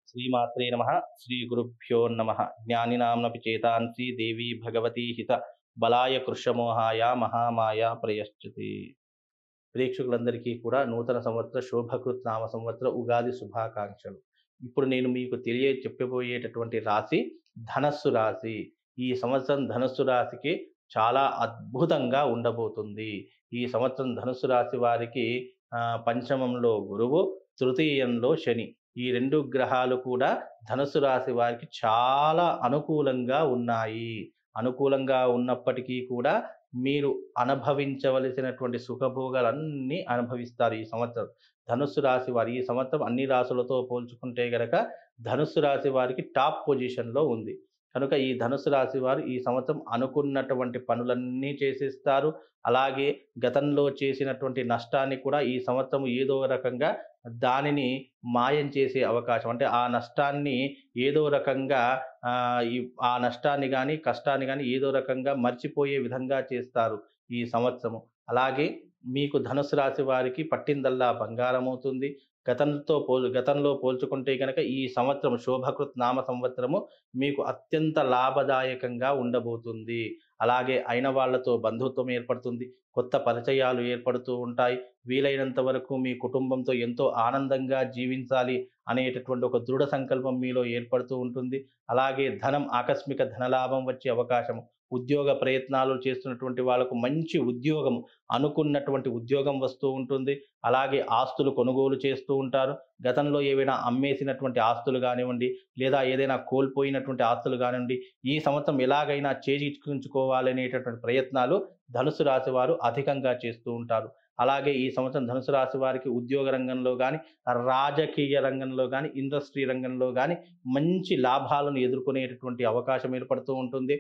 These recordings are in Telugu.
శ్రీమాత్రే నమ శ్రీ గురుభ్యో నమ జ్ఞానినాంనపి చేతాంసి దేవి భగవతి హిత బలాయ కృషమోహాయ మహామాయ ప్రయశ్చతి ప్రేక్షకులందరికీ కూడా నూతన సంవత్సర శోభకృత్ నామ సంవత్సర ఉగాది శుభాకాంక్షలు ఇప్పుడు నేను మీకు తెలియ చెప్పబోయేటటువంటి రాశి ధనస్సు రాశి ఈ సంవత్సరం ధనస్సు రాశికి చాలా అద్భుతంగా ఉండబోతుంది ఈ సంవత్సరం ధనుస్సు రాశి వారికి ఆ, పంచమంలో గురువు తృతీయంలో శని ఈ రెండు గ్రహాలు కూడా ధనుసు రాశి వారికి చాలా అనుకూలంగా ఉన్నాయి అనుకూలంగా ఉన్నప్పటికీ కూడా మీరు అనుభవించవలసినటువంటి సుఖభోగాలన్నీ అనుభవిస్తారు ఈ సంవత్సరం ధనుస్సు రాశి వారి ఈ సంవత్సరం అన్ని రాశులతో పోల్చుకుంటే గనక ధనుస్సు రాశి వారికి టాప్ పొజిషన్లో ఉంది కనుక ఈ ధనుసు రాశి వారు ఈ సంవత్సరం అనుకున్నటువంటి పనులన్నీ చేసేస్తారు అలాగే గతంలో చేసినటువంటి నష్టాన్ని కూడా ఈ సంవత్సరం ఏదో రకంగా దానిని మాయం చేసే అవకాశం అంటే ఆ నష్టాన్ని ఏదో రకంగా ఆ, ఈ- ఆ నష్టాన్ని కానీ కష్టాన్ని కానీ ఏదో రకంగా మర్చిపోయే విధంగా చేస్తారు ఈ సంవత్సరము అలాగే మీకు ధనుసు రాశి వారికి పట్టిందల్లా బంగారం అవుతుంది గతంతో పోల్ గతంలో పోల్చుకుంటే కనుక ఈ సంవత్సరం శోభకృత్ నామ సంవత్సరము మీకు అత్యంత లాభదాయకంగా ఉండబోతుంది అలాగే అయిన వాళ్ళతో బంధుత్వం ఏర్పడుతుంది కొత్త పరిచయాలు ఏర్పడుతూ ఉంటాయి వీలైనంత వరకు మీ కుటుంబంతో ఎంతో ఆనందంగా జీవించాలి అనేటటువంటి ఒక దృఢ సంకల్పం మీలో ఏర్పడుతూ ఉంటుంది అలాగే ధనం ఆకస్మిక ధనలాభం వచ్చే అవకాశం ఉద్యోగ ప్రయత్నాలు చేస్తున్నటువంటి వాళ్ళకు మంచి ఉద్యోగం అనుకున్నటువంటి ఉద్యోగం వస్తూ ఉంటుంది అలాగే ఆస్తులు కొనుగోలు చేస్తూ ఉంటారు గతంలో ఏవైనా అమ్మేసినటువంటి ఆస్తులు కానివ్వండి లేదా ఏదైనా కోల్పోయినటువంటి ఆస్తులు కానివ్వండి ఈ సంవత్సరం ఎలాగైనా చేజిక్కించుకోవాలనేటటువంటి ప్రయత్నాలు ధనుసు రాశి వారు అధికంగా చేస్తూ ఉంటారు అలాగే ఈ సంవత్సరం ధనుసు రాశి వారికి ఉద్యోగ రంగంలో కానీ రాజకీయ రంగంలో కానీ ఇండస్ట్రీ రంగంలో కానీ మంచి లాభాలను ఎదుర్కొనేటటువంటి అవకాశం ఏర్పడుతూ ఉంటుంది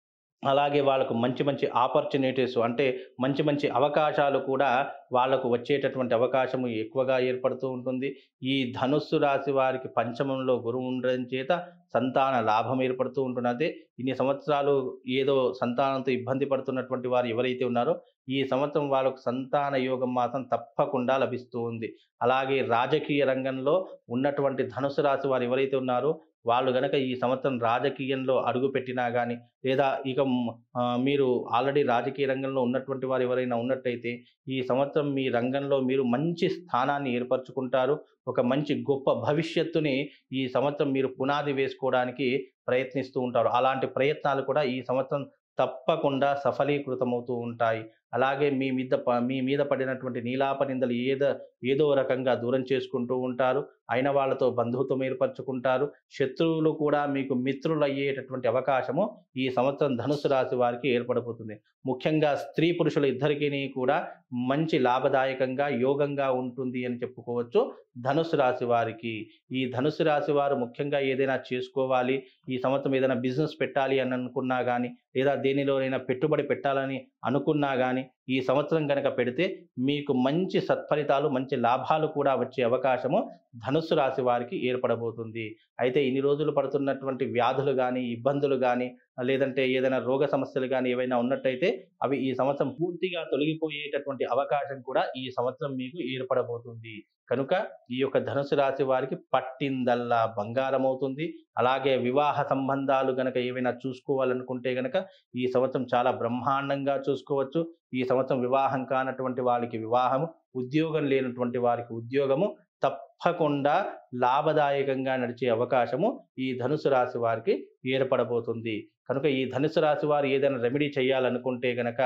అలాగే వాళ్ళకు మంచి మంచి ఆపర్చునిటీస్ అంటే మంచి మంచి అవకాశాలు కూడా వాళ్ళకు వచ్చేటటువంటి అవకాశము ఎక్కువగా ఏర్పడుతూ ఉంటుంది ఈ ధనుస్సు రాశి వారికి పంచమంలో గురువు ఉండడం చేత సంతాన లాభం ఏర్పడుతూ ఉంటుంది అదే ఇన్ని సంవత్సరాలు ఏదో సంతానంతో ఇబ్బంది పడుతున్నటువంటి వారు ఎవరైతే ఉన్నారో ఈ సంవత్సరం వాళ్ళకు సంతాన యోగం మాత్రం తప్పకుండా లభిస్తూ ఉంది అలాగే రాజకీయ రంగంలో ఉన్నటువంటి ధనుసు రాశి వారు ఎవరైతే ఉన్నారో వాళ్ళు గనక ఈ సంవత్సరం రాజకీయంలో అడుగు పెట్టినా కానీ లేదా ఇక మ్, ఆ, మీరు ఆల్రెడీ రాజకీయ రంగంలో ఉన్నటువంటి వారు ఎవరైనా ఉన్నట్టయితే ఈ సంవత్సరం మీ రంగంలో మీరు మంచి స్థానాన్ని ఏర్పరచుకుంటారు ఒక మంచి గొప్ప భవిష్యత్తుని ఈ సంవత్సరం మీరు పునాది వేసుకోవడానికి ప్రయత్నిస్తూ ఉంటారు అలాంటి ప్రయత్నాలు కూడా ఈ సంవత్సరం తప్పకుండా సఫలీకృతమవుతూ ఉంటాయి అలాగే మీ మీద ప- మీ మీద పడినటువంటి నీలాప నిందలు ఏదో ఏదో రకంగా దూరం చేసుకుంటూ ఉంటారు అయిన వాళ్ళతో బంధుత్వం ఏర్పరచుకుంటారు శత్రువులు కూడా మీకు మిత్రులు అయ్యేటటువంటి అవకాశము ఈ సంవత్సరం ధనుసు రాశి వారికి ఏర్పడబోతుంది ముఖ్యంగా స్త్రీ పురుషుల ఇద్దరికీ కూడా మంచి లాభదాయకంగా యోగంగా ఉంటుంది అని చెప్పుకోవచ్చు ధనుసు రాశి వారికి ఈ ధనుసు రాశి వారు ముఖ్యంగా ఏదైనా చేసుకోవాలి ఈ సంవత్సరం ఏదైనా బిజినెస్ పెట్టాలి అని అనుకున్నా కానీ లేదా దేనిలోనైనా పెట్టుబడి పెట్టాలని అనుకున్నా కానీ ఈ సంవత్సరం కనుక పెడితే మీకు మంచి సత్ఫలితాలు మంచి లాభాలు కూడా వచ్చే అవకాశము ధనుస్సు రాశి వారికి ఏర్పడబోతుంది అయితే ఇన్ని రోజులు పడుతున్నటువంటి వ్యాధులు కానీ ఇబ్బందులు కానీ లేదంటే ఏదైనా రోగ సమస్యలు కానీ ఏవైనా ఉన్నట్టయితే అవి ఈ సంవత్సరం పూర్తిగా తొలగిపోయేటటువంటి అవకాశం కూడా ఈ సంవత్సరం మీకు ఏర్పడబోతుంది కనుక ఈ యొక్క ధనుసు రాశి వారికి పట్టిందల్లా బంగారం అవుతుంది అలాగే వివాహ సంబంధాలు గనక ఏవైనా చూసుకోవాలనుకుంటే గనక ఈ సంవత్సరం చాలా బ్రహ్మాండంగా చూసుకోవచ్చు ఈ సంవత్సరం వివాహం కానటువంటి వారికి వివాహము ఉద్యోగం లేనటువంటి వారికి ఉద్యోగము తప్పకుండా లాభదాయకంగా నడిచే అవకాశము ఈ ధనుసు రాశి వారికి ఏర్పడబోతుంది కనుక ఈ ధనుసు రాశి వారు ఏదైనా రెమెడీ చేయాలనుకుంటే గనక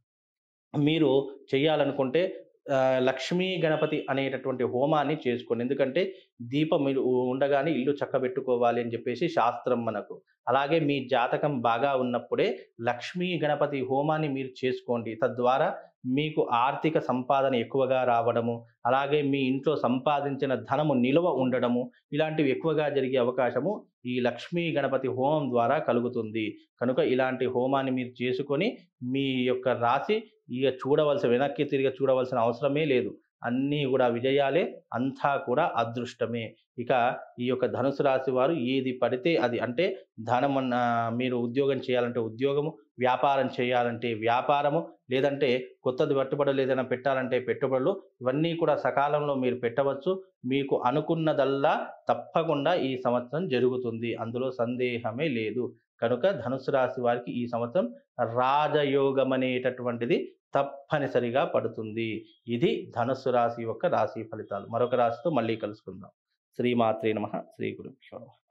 మీరు చేయాలనుకుంటే ఆ, లక్ష్మీ గణపతి అనేటటువంటి హోమాన్ని చేసుకోండి ఎందుకంటే దీపం మీరు ఉండగానే ఇల్లు చక్కబెట్టుకోవాలి అని చెప్పేసి శాస్త్రం మనకు అలాగే మీ జాతకం బాగా ఉన్నప్పుడే లక్ష్మీ గణపతి హోమాన్ని మీరు చేసుకోండి తద్వారా మీకు ఆర్థిక సంపాదన ఎక్కువగా రావడము అలాగే మీ ఇంట్లో సంపాదించిన ధనము నిల్వ ఉండడము ఇలాంటివి ఎక్కువగా జరిగే అవకాశము ఈ లక్ష్మీ గణపతి హోమం ద్వారా కలుగుతుంది కనుక ఇలాంటి హోమాన్ని మీరు చేసుకొని మీ యొక్క రాశి ఇక చూడవలసిన వెనక్కి తిరిగి చూడవలసిన అవసరమే లేదు అన్నీ కూడా విజయాలే అంతా కూడా అదృష్టమే ఇక ఈ యొక్క ధనుసు రాశి వారు ఏది పడితే అది అంటే ధనం అన్న మీరు ఉద్యోగం చేయాలంటే ఉద్యోగము వ్యాపారం చేయాలంటే వ్యాపారము లేదంటే కొత్తది పెట్టుబడులు ఏదైనా పెట్టాలంటే పెట్టుబడులు ఇవన్నీ కూడా సకాలంలో మీరు పెట్టవచ్చు మీకు అనుకున్నదల్లా తప్పకుండా ఈ సంవత్సరం జరుగుతుంది అందులో సందేహమే లేదు కనుక ధనుసు రాశి వారికి ఈ సంవత్సరం రాజయోగం అనేటటువంటిది తప్పనిసరిగా పడుతుంది ఇది ధనుస్సు రాశి యొక్క రాశి ఫలితాలు మరొక రాశితో మళ్ళీ కలుసుకుందాం శ్రీమాత్రే నమ శ్రీ గురుభ్యో నమః